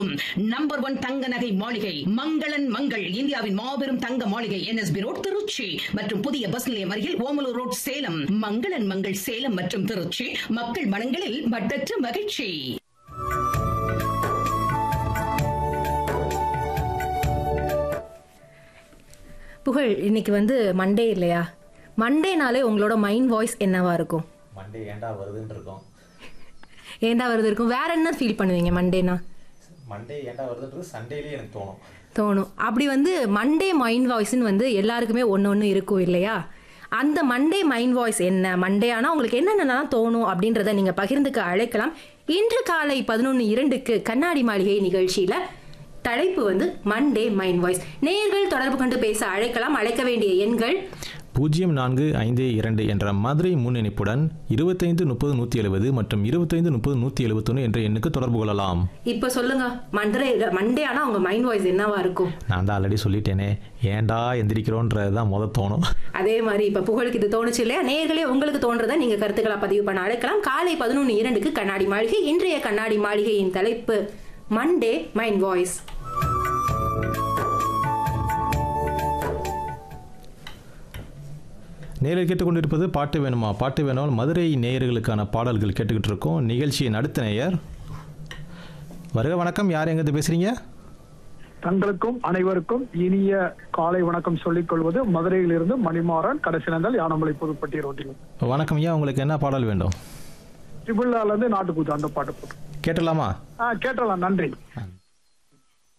number one தங்க நகை மாளிகை மங்களன் மங்கள் இந்தியாவின் மாபெரும் தங்க மாளிகை என்எஸ்பி ரோட் திருச்சி மற்றும் புதிய பஸ் நிலையம் அருகில் ஓமலூர் ரோட் சேலம் மங்களன் மங்கள் சேலம் மற்றும் திருச்சி மக்கள் மனங்களில் மட்டற்ற மகிழ்ச்சி புகழ் இன்னைக்கு வந்து மண்டே இல்லையா மண்டேனாலே உங்களோட மைண்ட் வாய்ஸ் என்னவா இருக்கும் மண்டே ஏன்டா வருதுன்னு இருக்கோம் ஏண்டா வருது இருக்கும் வேற என்ன ஃபீல் பண்ணுவீங்க மண்டேனா மண்டே ஏன்டா வருதுன்றது சண்டேலேயே எனக்கு தோணும் தோணும் அப்படி வந்து மண்டே மைண்ட் வாய்ஸ்னு வந்து எல்லாருக்குமே ஒன்று ஒன்று இருக்கும் இல்லையா அந்த மண்டே மைண்ட் வாய்ஸ் என்ன மண்டே ஆனால் உங்களுக்கு என்னென்னலாம் தோணும் அப்படின்றத நீங்கள் பகிர்ந்துக்க அழைக்கலாம் இன்று காலை பதினொன்று இரண்டுக்கு கண்ணாடி மாளிகை நிகழ்ச்சியில் தலைப்பு வந்து மண்டே மைண்ட் வாய்ஸ் நேயர்கள் தொடர்பு கொண்டு பேச அழைக்கலாம் அழைக்க வேண்டிய எண்கள் பூஜ்ஜியம் நான்கு ஐந்து இரண்டு என்ற மதுரை முன்னிணைப்புடன் இருபத்தைந்து முப்பது நூற்றி எழுபது மற்றும் இருபத்தைந்து முப்பது நூற்றி எழுபத்தொன்று என்ற எண்ணுக்கு தொடர்பு கொள்ளலாம் இப்போ சொல்லுங்க மண்டே மண்டே ஆனால் உங்கள் மைண்ட் வாய்ஸ் என்னவா இருக்கும் நான் தான் ஆல்ரெடி சொல்லிட்டேனே ஏன்டா எந்திரிக்கிறோன்றது தான் முத தோணும் அதே மாதிரி இப்போ புகழுக்கு இது தோணுச்சு இல்லையா நேர்களே உங்களுக்கு தோன்றதை நீங்க கருத்துக்களா பதிவு பண்ண அழைக்கலாம் காலை பதினொன்று இரண்டுக்கு கண்ணாடி மாளிகை இன்றைய கண்ணாடி மாளிகையின் தலைப்பு மண்டே மைண்ட் வாய்ஸ் நேரில் கேட்டுக்கொண்டிருப்பது பாட்டு வேணுமா பாட்டு வேணுமால் மதுரை நேயர்களுக்கான பாடல்கள் கேட்டுக்கிட்டு இருக்கோம் நிகழ்ச்சியின் அடுத்த நேயர் வருக வணக்கம் யார் எங்கிருந்து பேசுறீங்க தங்களுக்கும் அனைவருக்கும் இனிய காலை வணக்கம் சொல்லிக் கொள்வது மதுரையிலிருந்து மணிமாறன் கடைசினந்தல் யானமலை புதுப்பட்டி ரோட்டில் வணக்கம் ஐயா உங்களுக்கு என்ன பாடல் வேண்டும் ட்ரிபிள்லால இருந்து நாட்டுக்கூத்து அந்த பாட்டு போட்டு கேட்டலாமா ஆ கேட்டலாம் நன்றி நன்றி